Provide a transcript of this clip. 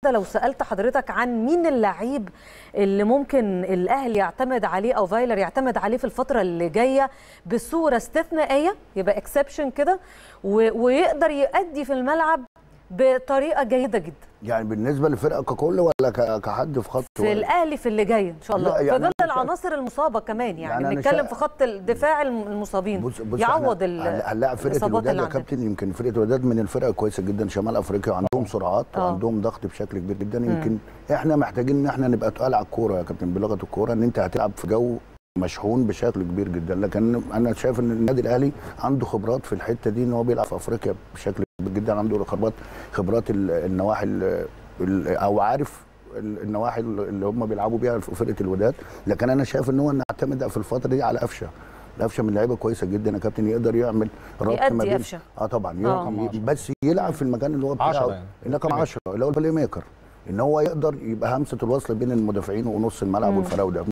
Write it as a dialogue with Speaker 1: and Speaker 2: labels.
Speaker 1: كده لو سالت حضرتك عن مين اللعيب اللي ممكن الاهلي يعتمد عليه او فايلر يعتمد عليه في الفتره اللي جايه بصوره استثنائيه يبقى اكسبشن كده و- ويقدر يؤدي في الملعب بطريقه جيده جدا
Speaker 2: يعني بالنسبه للفرقه ككل ولا ك- كحد في خط
Speaker 1: في
Speaker 2: واحد؟
Speaker 1: الاهلي في اللي جاي ان شاء الله
Speaker 2: لا،
Speaker 1: في
Speaker 2: يعني
Speaker 1: ظل
Speaker 2: أنا شايف-
Speaker 1: العناصر المصابه كمان يعني,
Speaker 2: يعني أنا
Speaker 1: بنتكلم
Speaker 2: شايف-
Speaker 1: في خط الدفاع المصابين
Speaker 2: بص بص
Speaker 1: يعوض
Speaker 2: إحنا
Speaker 1: ال-
Speaker 2: هن- هنلاعب فرقه
Speaker 1: الإصابات
Speaker 2: الوداد
Speaker 1: اللي
Speaker 2: يا
Speaker 1: عندنا.
Speaker 2: كابتن يمكن فرقه الوداد من الفرق كويسه جدا شمال افريقيا وعندهم سرعات
Speaker 1: آه.
Speaker 2: وعندهم ضغط بشكل كبير جدا يمكن احنا محتاجين ان احنا نبقى تقال على الكوره يا كابتن بلغه الكوره ان انت هتلعب في جو مشحون بشكل كبير جدا لكن انا شايف ان النادي الاهلي عنده خبرات في الحته دي ان هو بيلعب في افريقيا بشكل كبير جدا عنده خبرات خبرات ال- النواحي ال- ال- او عارف ال- النواحي اللي هم بيلعبوا بيها في فرقه الوداد لكن انا شايف ان هو نعتمد في الفتره دي على قفشه قفشه من لعيبه كويسه جدا يا كابتن يقدر يعمل ربط
Speaker 1: يأدي
Speaker 2: ما بين
Speaker 1: قفشة.
Speaker 2: اه طبعا
Speaker 1: آه.
Speaker 2: يقدر- بس يلعب في المكان اللي هو بتاعه
Speaker 3: عشرة يعني.
Speaker 2: رقم 10 اللي هو البلاي ميكر ان هو يقدر يبقى همسه الوصل بين المدافعين ونص الملعب والفراوده